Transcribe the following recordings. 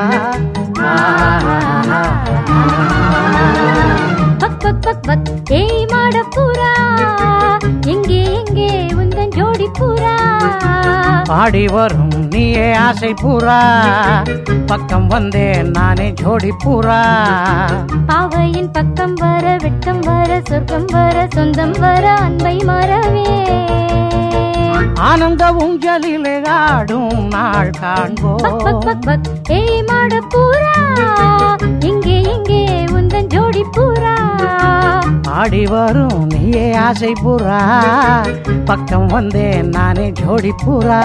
Buck பக் பக் பக் ஏய் மாடப்புறா எங்கே எங்கே உந்தன் ஜோடி புறா பாடி வரும் நீயே ஆசை பூரா பக்கம் வந்தேன் நானே ஜோடி பூரா பாவையின் பக்கம் வர வெட்கம் வர சொர்க்கம் வர சொந்தம் வர அன்பை மறவே ஆனந்த ஊஞ்சலிலே ஆடும் நாள் பக் பக் காண்போம் பக் பக் ஏய் மாடப்புறா எங்கே எங்கே உந்தன் ஜோடி புறா ஆடி வரும் நீயே ஆசை பூரா பக்கம் வந்தேன் நானே ஜோடி பூரா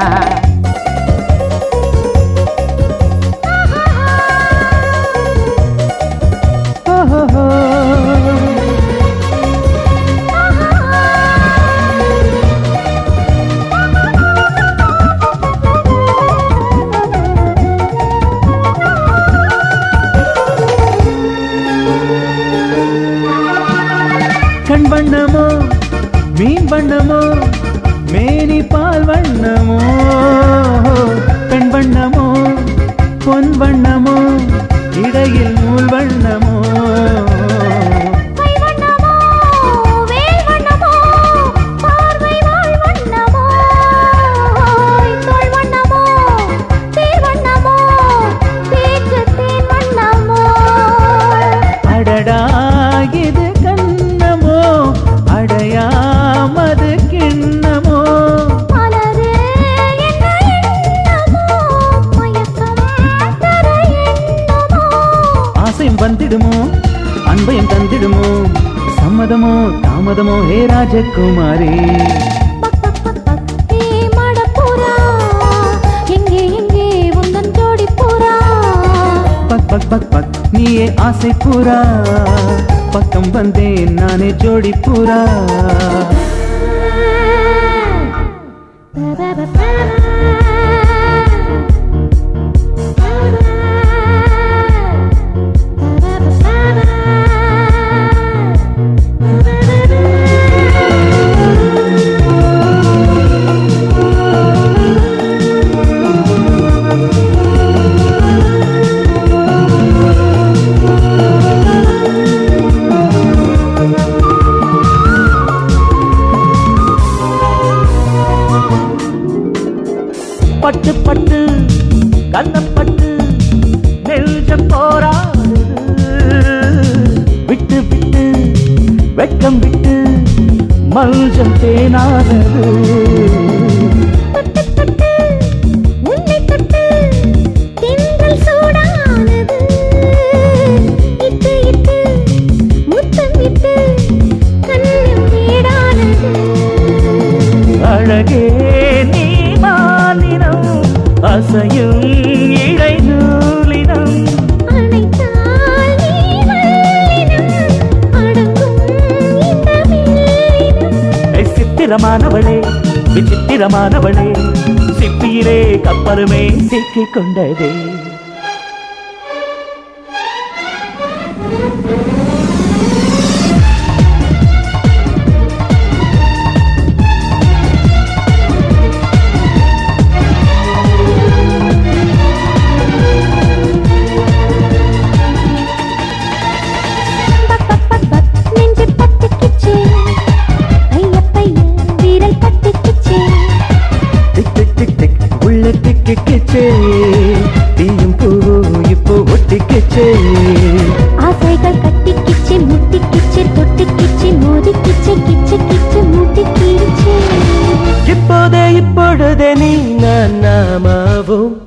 ஓஹோஹோ. கண் வண்ணமோ மீன் வண்ணமோ மேனி பால் வண்ணமோ பெண் வண்ணமோ பொன் வண்ணமோ இடையில் நூல் வண்ணமோ கை வண்ணமோ வேல் வண்ணமோ பார்வை வாழ் வண்ணமோ தோள் வண்ணமோ தேர் வண்ணமோ பேச்சு தேன் வண்ணமோ அடடா இது கண்ணமோ அடையாமது கிண்ணமோ மலரே என்ன எண்ணமோ மயக்கம் தர எண்ணமோ ஆசையும் வந்திடுமோ அன்பையும் தந்திடுமோ சம்மதமோ தாமதமோ ஹே ராஜகுமாரி பக் பக் பக் பக் ஏ மாடப்புறா எங்கே எங்கே உந்தன் ஜோடி புறா பக் பக் பக் பக் நீயே ஆசை பூரா பக்கம் வந்தேன் நானே ஜோடி பூரா பட்டு பட்டு கண்ணப்பட்டு நெஞ்சம் போராடுது விட்டு விட்டு வெட்கம் விட்டு மல்ஜம் தேனானது தொட்டு தொட்டு உன்னை தொட்டு தென்றல் சூடானது இட்டு இட்டு முத்தம் இட்டு கண்ணில் வீடானது அழகே நீ மாலினம் அசையும் இடை நூலினம் அணைத்தால் நீ வல்லினம் அடங்கும் இந்த மெல்லினம் சித்திரமானவளே விசித்திரமானவளே சிப்பியிலே கப்பலுமே சிக்கிக் கொண்டதே பக் பக் பக் பக் நெஞ்சு பட்டுக்கிச்சு ஐய பைய வீரல் பட்டுக்கிச்சு டிக் டிக் டிக் டிக் உள்ள டிக்கு கிச்சே தீயும் பூவும் இப்போ ஒட்டிக்கிச்சே ஆசைகள் கட்டிக்கிச்சு முட்டிக்கிச்சு தொட்டுக்கிச்சு மோதிக்கிச்சு கிச்சு கிச்சு மூட்டிக்கிச்சு இப்போதே இப்பொழுதே நீ நான் நாமாவும்